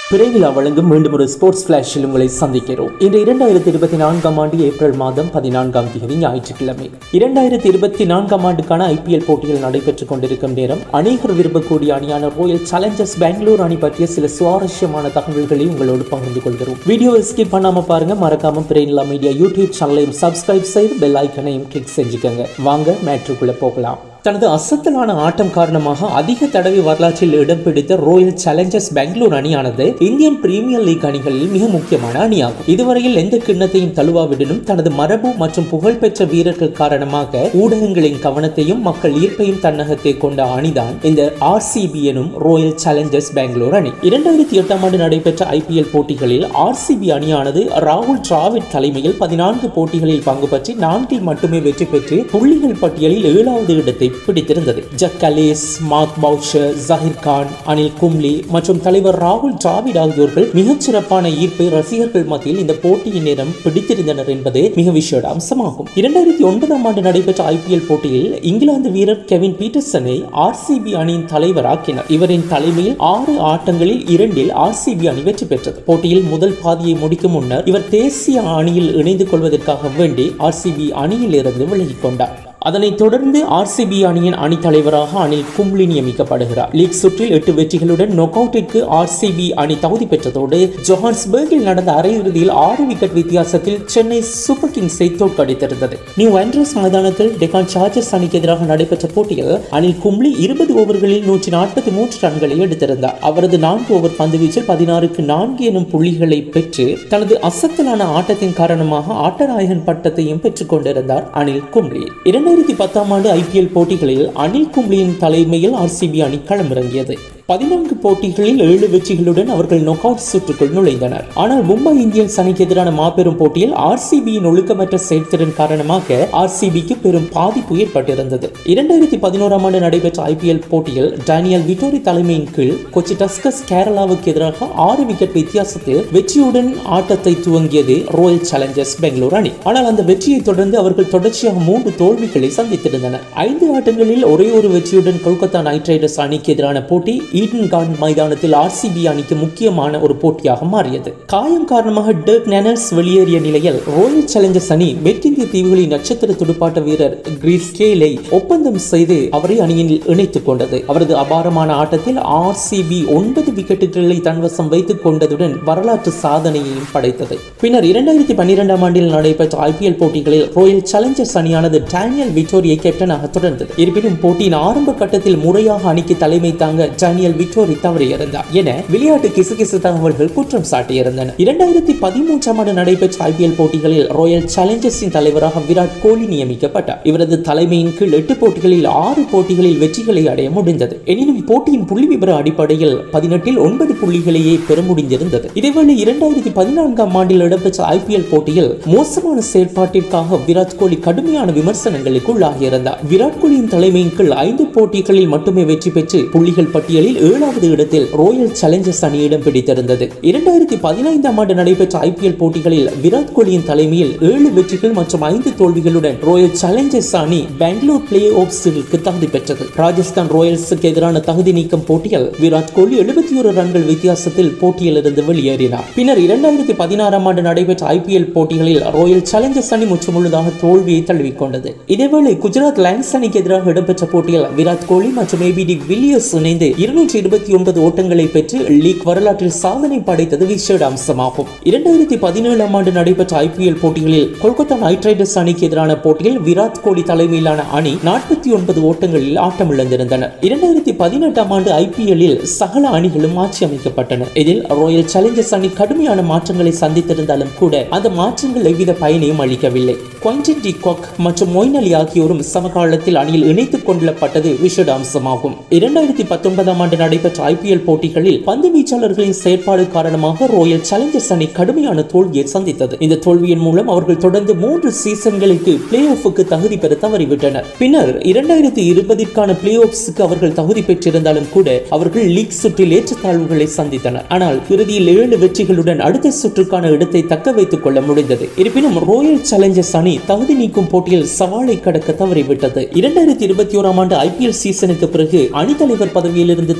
பிறைவிழா வழங்கும் மீண்டும் ஒரு ஸ்போர்ட்ஸ் ஃபிளாஷில் உங்களை சந்திக்கிறோம் இன்று இரண்டாயிரத்தி இருபத்தி நான்காம் ஆண்டு ஏப்ரல் மாதம் பதினான்காம் தேதி ஞாயிற்றுக்கிழமை இரண்டாயிரத்தி இருபத்தி நான்காம் ஆண்டுக்கான ஐபிஎல் போட்டிகள் நடைபெற்றுக் கொண்டிருக்கும் நேரம் அநேகர் விரும்பக்கூடிய அணியான ராயல் சேலஞ்சர்ஸ் பெங்களூர் அணி பற்றிய சில சுவாரஸ்யமான தகவல்களை உங்களோடு பகிர்ந்து கொள்கிறோம் வீடியோவை ஸ்கிப் பண்ணாம பாருங்க மறக்காம பிரெயின்லா மீடியா யூடியூப் சேனலையும் சப்ஸ்கிரைப் செய்து பெல் ஐக்கனையும் கிளிக் செஞ்சுக்கோங்க வாங்க மேட்ருக்குள்ள போகலாம் தனது அசத்தலான ஆட்டம் காரணமாக அதிக தடவை வரலாற்றில் இடம் பிடித்த ராயல் சேலஞ்சர்ஸ் பெங்களூர் அணியானது இந்தியன் பிரீமியர் லீக் அணிகளில் மிக முக்கியமான அணியாகும் இதுவரையில் எந்த கிண்ணத்தையும் தழுவாவிடனும் தனது மரபு மற்றும் புகழ்பெற்ற வீரர்கள் காரணமாக ஊடகங்களின் கவனத்தையும் மக்கள் ஈர்ப்பையும் தன்னகத்தை கொண்ட அணிதான் இந்த ஆர்சிபி எனும் ராயல் சேலஞ்சர்ஸ் பெங்களூர் அணி இரண்டாயிரத்தி எட்டாம் ஆண்டு நடைபெற்ற ஐபிஎல் போட்டிகளில் ஆர்சிபி அணியானது ராகுல் டிராவிட் தலைமையில் பதினான்கு போட்டிகளில் பங்கு பற்றி நான்கில் மட்டுமே வெற்றி பெற்று புள்ளிகள் பட்டியலில் ஏழாவது இடத்தை பிடித்திருந்தது Jacques Kallis Mark Boucher Zaheer Khan Anil Kumble மற்றும் தலைவர் ராகுல் டிராவிட் ஆகியோர்கள் மிகச்சிறப்பான ஈர்ப்பை ரசிகர்கள் மத்தியில் இந்த போட்டியின் நேரம் பிடித்திருந்தனர் என்பது மிக விஷயோட அம்சமாகும் இரண்டாயிரத்தி ஒன்பதாம் ஆண்டு நடைபெற்ற ஐபிஎல் போட்டியில் இங்கிலாந்து வீரர் கெவின் பீட்டர்சனை ஆர்சிபி அணியின் தலைவராக்கினார் இவரின் தலைமையில் ஆறு ஆட்டங்களில் இரண்டில் ஆர்சிபி அணி வெற்றி பெற்றது போட்டியில் முதல் பாதியை முடிக்கும் முன்னர் இவர் தேசிய அணியில் இணைந்து கொள்வதற்காக வேண்டி ஆர்சிபி அணியில் இருந்து விலகிக் கொண்டார் அதனைத் தொடர்ந்து ஆர்சிபி அணியின் அணி தலைவராக அனில் கும்ளி நியமிக்கப்படுகிறார் லீக் சுற்றில் எட்டு வெற்றிகளுடன் நொக் அவுட்டிற்கு ஆர்சிபி அணி தகுதி பெற்றதோடு ஜோஹான்ஸ்பர்கில் நடந்த அரையிறுதியில் ஆறு விக்கெட் வித்தியாசத்தில் சென்னை சூப்பர் கிங்ஸை தோற்கடித்திருந்தது நியூ ஆண்ட்ரஸ் மைதானத்தில் டெக்கான் சார்ஜர்ஸ் அணிக்கு எதிராக நடைபெற்ற போட்டியில் அனில் கும்ளி இருபது ஓவர்களில் நூற்றி நாற்பத்தி மூன்று ரன்களை எடுத்திருந்தார் அவரது நான்கு ஓவர் பந்துவீச்சில் பதினாறுக்கு நான்கு எனும் புள்ளிகளை பெற்று தனது அசத்தலான ஆட்டத்தின் காரணமாக ஆட்டநாயகன் பட்டத்தையும் பெற்றுக் கொண்டிருந்தார் அனில் கும்ளி இரண்டு இரண்டாயிரத்தி பத்தாம் ஆண்டு ஐபிஎல் போட்டிகளில் அனில் கும்ளியின் தலைமையில் ஆர்சிபி அணி களமிறங்கியது பதினான்கு போட்டிகளில் ஏழு வெற்றிகளுடன் அவர்கள் நொக் அவுட் சுற்றுக்குள் நுழைந்தனர் ஆனால் மும்பை இந்தியன்ஸ் அணிக்கு எதிரான மாபெரும் போட்டியில் ஆர்சிபியின் ஒழுக்கமற்ற செயல்திறன் காரணமாக ஆர்சிபிக்கு பெரும் பாதிப்பு ஏற்பட்டிருந்தது இரண்டாயிரத்தி பதினோராம் ஆண்டு நடைபெற்ற ஐபிஎல் போட்டியில் டேனியல் விட்டோரி தலைமையின் கீழ் கொச்சி டஸ்கஸ் கேரளாவுக்கு எதிராக ஆறு விக்கெட் வித்தியாசத்தில் வெற்றியுடன் ஆட்டத்தை துவங்கியது ராயல் சேலஞ்சர்ஸ் பெங்களூர் அணி ஆனால் அந்த வெற்றியை தொடர்ந்து அவர்கள் தொடர்ச்சியாக மூன்று தோல்விகளை சந்தித்திருந்தனர் ஐந்து ஆட்டங்களில் ஒரே ஒரு வெற்றியுடன் கொல்கத்தா நைட் ரைடர்ஸ் அணிக்கு எதிரான போட்டி ஈடன் கார்டன் மைதானத்தில் ஆர்சிபி அணிக்கு முக்கியமான ஒரு போட்டியாக மாறியது காயம் காரணமாக டர்க் நெனர்ஸ் வெளியேறிய நிலையில் ராயல் சேலஞ்சர்ஸ் அணி மேற்கிந்திய தீவுகளின் நட்சத்திர துடுப்பாட்ட வீரர் கிரீஸ் கேலை ஒப்பந்தம் செய்து அவரை அணியில் இணைத்துக் கொண்டது அவரது அபாரமான ஆட்டத்தில் ஆர்சிபி ஒன்பது விக்கெட்டுகளை தன்வசம் வைத்துக் கொண்டதுடன் வரலாற்று சாதனையையும் படைத்தது பின்னர் இரண்டாயிரத்தி பன்னிரெண்டாம் ஆண்டில் நடைபெற்ற ஐபிஎல் போட்டிகளில் ராயல் சேலஞ்சர்ஸ் அணியானது டேனியல் விட்டோரியை கேப்டனாக தொடர்ந்தது இருப்பினும் போட்டியின் ஆரம்ப கட்டத்தில் முறையாக அணிக்கு தலைமை தாங்க டேனியல் விட்டோரி தவறியிருந்தார் என விளையாட்டு கிசுகிசு தகவல்கள் குற்றம் சாட்டியிருந்தன இரண்டாயிரத்தி பதிமூன்றாம் ஆண்டு நடைபெற்ற ஐபிஎல் போட்டிகளில் ராயல் சேலஞ்சர்ஸின் தலைவராக விராட் கோலி நியமிக்கப்பட்டார் இவரது தலைமையின் கீழ் எட்டு போட்டிகளில் ஆறு போட்டிகளில் வெற்றிகளை அடைய முடிந்தது எனினும் போட்டியின் புள்ளி விவர அடிப்படையில் பதினெட்டில் ஒன்பது புள்ளிகளையே பெற முடிந்திருந்தது இதேவேளை இரண்டாயிரத்தி பதினான்காம் ஆண்டில் இடம்பெற்ற ஐபிஎல் போட்டியில் மோசமான செயற்பாட்டிற்காக விராட் கோலி கடுமையான விமர்சனங்களுக்கு உள்ளாகியிருந்தார் விராட் கோலியின் தலைமையின் கீழ் ஐந்து போட்டிகளில் மட்டுமே வெற்றி பெற்று புள்ளிகள் பட்டியலில் ஏழாவது இடத்தில் ராயல் சேலஞ்சர்ஸ் அணி இடம் பிடித்திருந்தது இரண்டாயிரத்தி பதினைந்தாம் ஆண்டு நடைபெற்ற ஐபிஎல் போட்டிகளில் விராட் கோலியின் தலைமையில் ஏழு வெற்றிகள் மற்றும் ஐந்து தோல்விகளுடன் ராயல் சேலஞ்சர்ஸ் அணி பெங்களூர் பிளே ஆஃப்ஸிற்கு தகுதி பெற்றது ராஜஸ்தான் ராயல்ஸுக்கு எதிரான தகுதி நீக்கம் போட்டியில் விராட் கோலி எழுபத்தி ஒரு ரன்கள் வித்தியாசத்தில் போட்டியிலிருந்து வெளியேறினார் பின்னர் இரண்டாயிரத்தி பதினாறாம் ஆண்டு நடைபெற்ற ஐபிஎல் போட்டிகளில் ராயல் சேலஞ்சர்ஸ் அணி முற்றுமுழுதாக தோல்வியை தழுவிக்கொண்டது இதேவேளை குஜராத் லைன்ஸ் அணிக்கு எதிராக இடம்பெற்ற போட்டியில் விராட் கோலி மற்றும் ஏபிடி வில்லியர்ஸ் இணைந்து இருநூற்றி இருபத்தி ஒன்பது ஓட்டங்களை பெற்று லீக் வரலாற்றில் சாதனை படைத்தது விசேட அம்சமாகும் இரண்டாயிரத்தி பதினேழாம் ஆண்டு நடைபெற்ற ஐபிஎல் போட்டிகளில் கொல்கத்தா நைட் ரைடர்ஸ் அணிக்கு எதிரான போட்டியில் விராட் கோலி தலைமையிலான அணி நாற்பத்தி ஒன்பது ஓட்டங்களில் ஆட்டமிழந்திருந்தனர் இரண்டாயிரத்தி பதினெட்டாம் ஆண்டு ஐபிஎல்லில் சகல அணிகளும் மாற்றி அமைக்கப்பட்டன இதில் ராயல் சேலஞ்சர்ஸ் அணி கடுமையான மாற்றங்களை சந்தித்திருந்தாலும் கூட அந்த மாற்றங்கள் எவ்வித பயனையும் அளிக்கவில்லை குவான்டின் டி காக் மற்றும் மொயின் அலி ஆகியோரும் சமகாலத்தில் அணியில் இணைத்துக் கொள்ளப்பட்டது விசேட அம்சமாகும் இரண்டாயிரத்தி பத்தொன்பதாம் ஆண்டு நடைபெற்ற ஐபிஎல் போட்டிகளில் பந்து வீச்சாளர்களின் செயற்பாடு காரணமாக ராயல் சேலஞ்சர்ஸ் அணி கடுமையான தோல்வியை சந்தித்தது இந்த தோல்வியின் மூலம் அவர்கள் தொடர்ந்து மூன்று சீசன்களுக்கு பிளே ஆஃபுக்கு தகுதி பெற தவறிவிட்டனர் பின்னர் இரண்டாயிரத்தி இருபதிற்கான பிளே ஆஃப்ஸுக்கு அவர்கள் தகுதி பெற்றிருந்தாலும் கூட அவர்கள் லீக் சுற்றில் ஏற்றத்தாழ்வுகளை சந்தித்தனர் ஆனால் இறுதியில் ஏழு வெற்றிகளுடன் அடுத்த சுற்றுக்கான இடத்தை தக்க வைத்துக் கொள்ள முடிந்தது இருப்பினும் ராயல் சேலஞ்சர்ஸ் அணி தகுதி நீக்கும் போட்டியில் சவாலை கடக்க தவறிவிட்டது இரண்டாயிரத்தி இருபத்தி ஓராம் ஆண்டு ஐபிஎல் சீசனுக்கு பிறகு அணித்தலைவர் பதவியிலிருந்து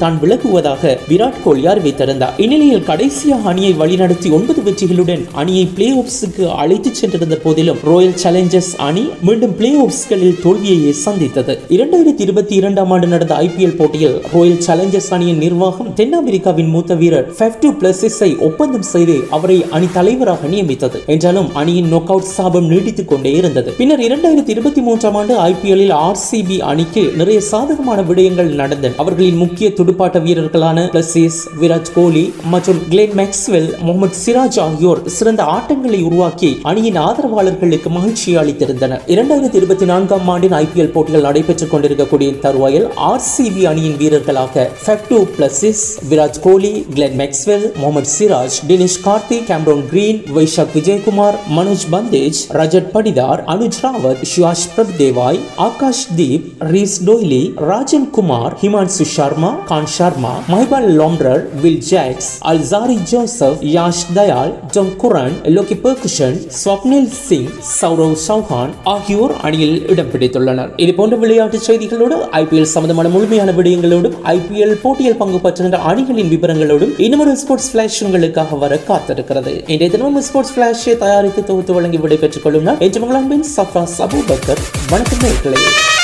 தான் விலகுவதாக விராட் கோலி அறிவித்திருந்தார் இந்நிலையில் கடைசியாக அணியை வழிநடத்தி ஒன்பது வெற்றிகளுடன் அணியை பிளே ஆஃப்ஸுக்கு அழைத்து சென்றிருந்த போதிலும் ராயல் சேலஞ்சர்ஸ் அணி மீண்டும் பிளே ஆஃப்ஸ்களில் தோல்வியையே சந்தித்தது இரண்டாயிரத்தி இருபத்தி இரண்டாம் ஆண்டு நடந்த ஐபிஎல் போட்டியில் ராயல் சேலஞ்சர்ஸ் அணியின் நிர்வாகம் தென்னாப்பிரிக்காவின் மூத்த வீரர் ஃபெஃப்டு பிளஸிஸை ஒப்பந்தம் செய்து அவரை அணி தலைவராக நியமித்தது என்றாலும் அணியின் நொக் அவுட் சாபம் நீடித்துக் கொண்டே இருந்தது பின்னர் இரண்டாயிரத்தி இருபத்தி மூன்றாம் ஆண்டு ஐபிஎல்லில் ஆர்சிபி அணிக்கு நிறைய சாதகமான விடயங்கள் நடந்தன அவர்களின் முக்கிய துடுப்பாட்ட வீரர்களான பிளஸிஸ் விராட் கோலி மற்றும் கிளென் மேக்ஸ்வெல் முகமது சிராஜ் ஆகியோர் சிறந்த ஆட்டங்களை உருவாக்கி அணியின் ஆதரவாளர்களுக்கு மகிழ்ச்சி அளித்திருந்தனர் இரண்டாயிரத்தி இருபத்தி நான்காம் ஆண்டின் ஐபிஎல் போட்டிகள் நடைபெற்றுக் கொண்டிருக்கக்கூடிய தருவாயில் ஆர்சிபி அணியின் வீரர்களாக Faf du Plessis Virat Kohli Glenn Maxwell Mohammed Siraj Dinesh Karthik Cameron Green Vyshak Vijaykumar Manoj Bhandage Rajat Patidar Anuj Rawat Suyash Prabhudessai Akash Deep Reece Topley Rajan Kumar Himanshu Sharma Karn Sharma Mahipal Lomror Will Jacks Alzarri Joseph Yash Dayal Tom Curran Lockie Ferguson Swapnil Singh Saurav Chauhan ஆகியோர் அணியில் இடம் பிடித்துள்ளனர் இது போன்ற விளையாட்டு செய்திகளோடு ஐபிஎல் சம்பந்தமான முழுமையான விடயங்களோடும் ஐபிஎல் போட்டியில் பங்கு பெற்றுகின்ற அணிகளின் விவரங்களோடும் இன்னொரு ஸ்போர்ட்ஸ் பிளாஷ் உங்களுக்காக வர காத்திருக்கிறது இன்றைய தினமும் ஸ்போர்ட்ஸ் பிளாஷை தயாரித்து தொகுத்து வழங்கி விடைபெற்றுக் கொள்ளும் நான் என்று உங்கள் அன்பின் சஃப்ரா அபூபக்கர் வணக்கம் நேயர்களே